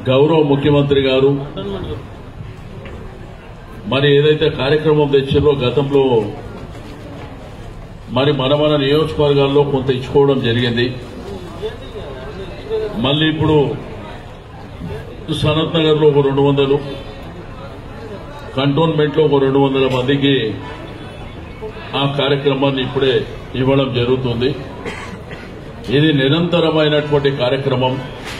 గౌరవ ముఖ్యమంత్రి గారు మరి ఏదైతే కార్యక్రమం తెచ్చారో గతంలో మరి మన మన నియోజకవర్గాల్లో కొంత ఇచ్చుకోవడం జరిగింది మళ్ళీ ఇప్పుడు సనత్ నగర్ లో ఒక రెండు వందలు కంటోన్మెంట్ లో ఒక రెండు వందల మందికి ఆ కార్యక్రమాన్ని ఇప్పుడే ఇవ్వడం జరుగుతుంది ఇది నిరంతరమైనటువంటి కార్యక్రమం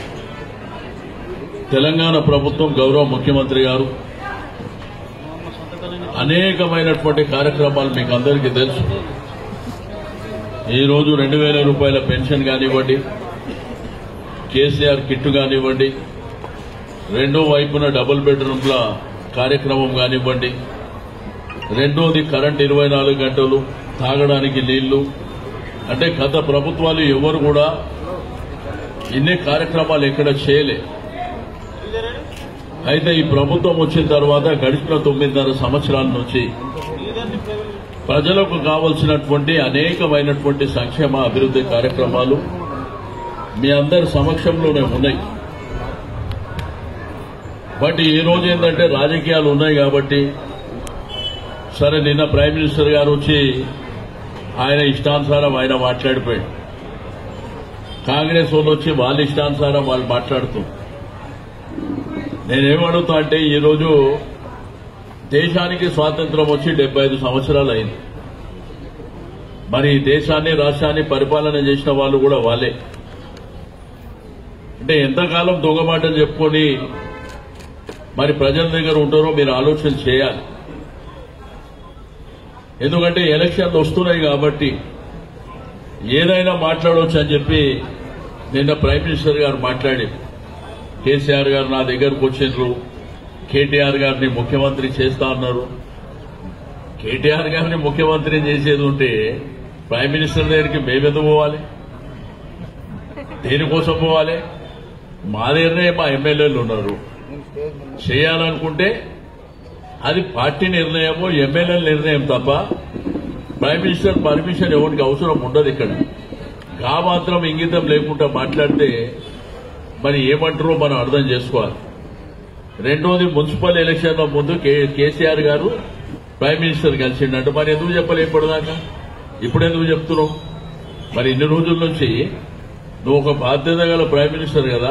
తెలంగాణ ప్రభుత్వం గౌరవ ముఖ్యమంత్రి గారు అనేకమైనటువంటి కార్యక్రమాలు మీకు అందరికీ తెలుసు ఈ రోజు రెండు వేల రూపాయల పెన్షన్ కానివ్వండి కేసీఆర్ కిట్ కానివ్వండి రెండో వైపున డబుల్ బెడ్రూమ్ల కార్యక్రమం కానివ్వండి రెండోది కరెంట్ ఇరవై నాలుగు గంటలు తాగడానికి నీళ్లు అంటే గత ప్రభుత్వాలు ఎవరు కూడా ఇన్ని కార్యక్రమాలు ఎక్కడ చేయలే అయితే ఈ ప్రభుత్వం వచ్చిన తర్వాత గడిచిన తొమ్మిదిన్నర సంవత్సరాల నుంచి ప్రజలకు కావలసినటువంటి అనేకమైనటువంటి సంక్షేమ అభివృద్ధి కార్యక్రమాలు మీ అందరి సమక్షంలోనే ఉన్నాయి బట్ ఈ రోజు ఏంటంటే రాజకీయాలు ఉన్నాయి కాబట్టి సరే నిన్న ప్రైమ్ మినిస్టర్ గారు వచ్చి ఆయన ఇష్టానుసారం ఆయన మాట్లాడిపోయాడు కాంగ్రెస్ వాళ్ళు వచ్చి వాళ్ళ ఇష్టానుసారం వాళ్ళు మాట్లాడుతూ నేనేమడుగుతా అంటే ఈరోజు దేశానికి స్వాతంత్రం వచ్చి డెబ్బై ఐదు సంవత్సరాలు అయింది మరి ఈ దేశాన్ని రాష్ట్రాన్ని పరిపాలన చేసిన వాళ్ళు కూడా వాళ్ళే అంటే ఎంతకాలం దొంగమాటలు చెప్పుకొని మరి ప్రజల దగ్గర ఉంటారో మీరు ఆలోచన చేయాలి ఎందుకంటే ఎలక్షన్లు వస్తున్నాయి కాబట్టి ఏదైనా మాట్లాడవచ్చు అని చెప్పి నిన్న ప్రైమ్ మినిస్టర్ గారు మాట్లాడి కేసీఆర్ గారు నా దగ్గరకు వచ్చిండ్రు కేటీఆర్ గారిని ముఖ్యమంత్రి చేస్తా అన్నారు కేటీఆర్ గారిని ముఖ్యమంత్రి చేసేది ఉంటే ప్రైమ్ మినిస్టర్ దగ్గరికి మేమెందుకు పోవాలి దేనికోసం పోవాలి మా దగ్గరనే మా ఎమ్మెల్యేలు ఉన్నారు చేయాలనుకుంటే అది పార్టీ నిర్ణయమో ఎమ్మెల్యేల నిర్ణయం తప్ప ప్రైమ్ మినిస్టర్ పర్మిషన్ ఎవరికి అవసరం ఉండదు ఇక్కడ గా మాత్రం ఇంగితం లేకుండా మాట్లాడితే మరి ఏమంటారో మనం అర్థం చేసుకోవాలి రెండోది మున్సిపల్ ఎలక్షన్ల ముందు కే- కేసీఆర్ గారు ప్రైమ్ మినిస్టర్ కలిసిండట మరి ఎందుకు చెప్పలే ఇప్పటిదాకా ఇప్పుడు ఎందుకు చెప్తున్నావు మరి ఇన్ని రోజుల నుంచి నువ్వు ఒక బాధ్యత గల ప్రైమ్ మినిస్టర్ కదా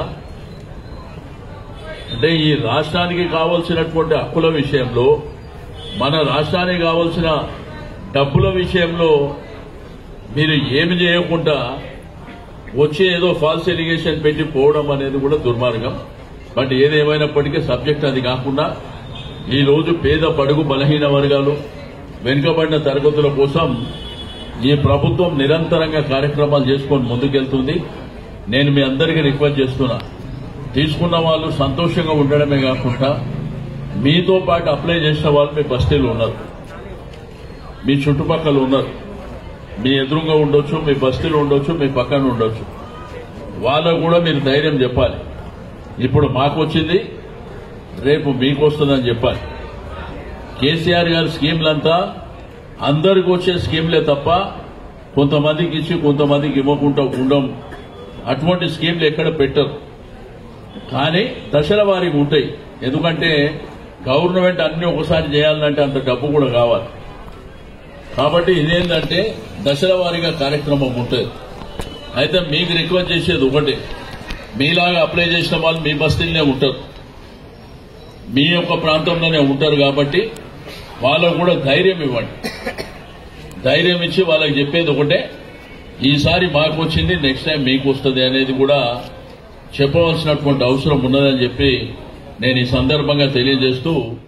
అంటే ఈ రాష్ట్రానికి కావలసినటువంటి హక్కుల విషయంలో మన రాష్ట్రానికి కావలసిన డబ్బుల విషయంలో మీరు ఏమి చేయకుండా వచ్చి ఏదో ఫాల్స్ ఎలిగేషన్ పెట్టి పోవడం అనేది కూడా దుర్మార్గం బట్ ఏదేమైనప్పటికీ సబ్జెక్ట్ అది కాకుండా ఈ రోజు పేద పడుగు బలహీన వర్గాలు వెనుకబడిన తరగతుల కోసం ఈ ప్రభుత్వం నిరంతరంగా కార్యక్రమాలు చేసుకొని ముందుకెళ్తుంది నేను మీ అందరికీ రిక్వెస్ట్ చేస్తున్నా తీసుకున్న వాళ్ళు సంతోషంగా ఉండడమే కాకుండా మీతో పాటు అప్లై చేసిన వాళ్ళు మీ బస్తీలు ఉన్నారు మీ చుట్టుపక్కల ఉన్నారు మీ ఎదురుగా ఉండొచ్చు మీ బస్తీలు ఉండొచ్చు మీ పక్కన ఉండొచ్చు వాళ్ళకు కూడా మీరు ధైర్యం చెప్పాలి ఇప్పుడు మాకు వచ్చింది రేపు మీకు వస్తుందని చెప్పాలి కేసీఆర్ గారి స్కీమ్లంతా అందరికి వచ్చే స్కీమ్లే తప్ప కొంతమందికి ఇచ్చి కొంతమందికి ఇవ్వకుండా ఉండం అటువంటి స్కీమ్లు ఎక్కడ పెట్టరు కానీ దశల వారికి ఉంటాయి ఎందుకంటే గవర్నమెంట్ అన్ని ఒకసారి చేయాలంటే అంత డబ్బు కూడా కావాలి కాబట్టి ఇదేంటంటే దశల వారీగా కార్యక్రమం ఉంటుంది అయితే మీకు రిక్వెస్ట్ చేసేది ఒకటే మీలాగా అప్లై చేసిన వాళ్ళు మీ బస్తీలనే ఉంటారు మీ యొక్క ప్రాంతంలోనే ఉంటారు కాబట్టి వాళ్ళకు కూడా ధైర్యం ఇవ్వండి ధైర్యం ఇచ్చి వాళ్ళకి చెప్పేది ఒకటే ఈసారి మాకు వచ్చింది నెక్స్ట్ టైం మీకు వస్తుంది అనేది కూడా చెప్పవలసినటువంటి అవసరం ఉన్నదని చెప్పి నేను ఈ సందర్భంగా తెలియజేస్తూ